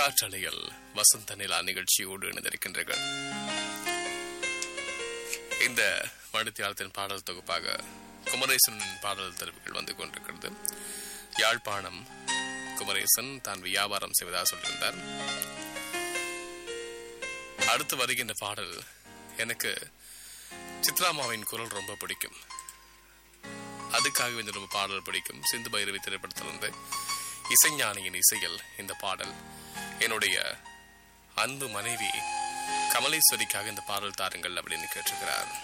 காற்றலையில் வசந்த நிலா நிகழ்ச்சியோடு இணைந்திருக்கின்றீர்கள் இந்த மணித்தியாலத்தின் பாடல் தொகுப்பாக குமரேசனின் பாடல் தெரிவுகள் வந்து கொண்டிருக்கிறது யாழ்ப்பாணம் குமரேசன் தான் வியாபாரம் செய்வதாக சொல்லியிருந்தார் அடுத்து வருகின்ற பாடல் எனக்கு சித்ராமாவின் குரல் ரொம்ப பிடிக்கும் அதுக்காகவே இந்த ரொம்ப பாடல் பிடிக்கும் சிந்து பைரவி திரைப்படத்திலிருந்து இசைஞானியின் இசையில் இந்த பாடல் என்னுடைய அன்பு மனைவி கமலேஸ்வரிக்காக இந்த பாடல் தாருங்கள் அப்படின்னு கேட்டிருக்கிறார்